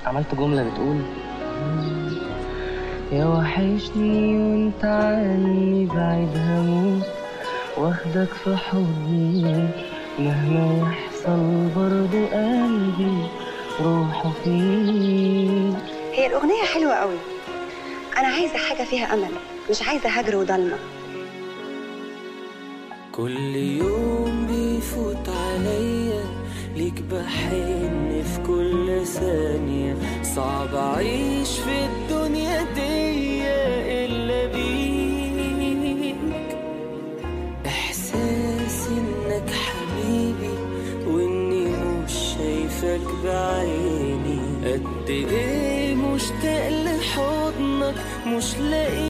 عملت جملة بتقول يا وحشني وانت عني بعيد هموت واخدك في حضني مهما يحصل برضو قلبي روحه فيك هي الأغنية حلوة قوي أنا عايزة حاجة فيها أمل مش عايزة هجر وضلمة كل يوم بيفوت عليا ليك بحن في كل ثانية صعب أعيش في الدنيا دي إلا بيك إحساس إنك حبيبي وإني مش شايفك بعيني قد إيه مشتاق لحضنك مش لاقي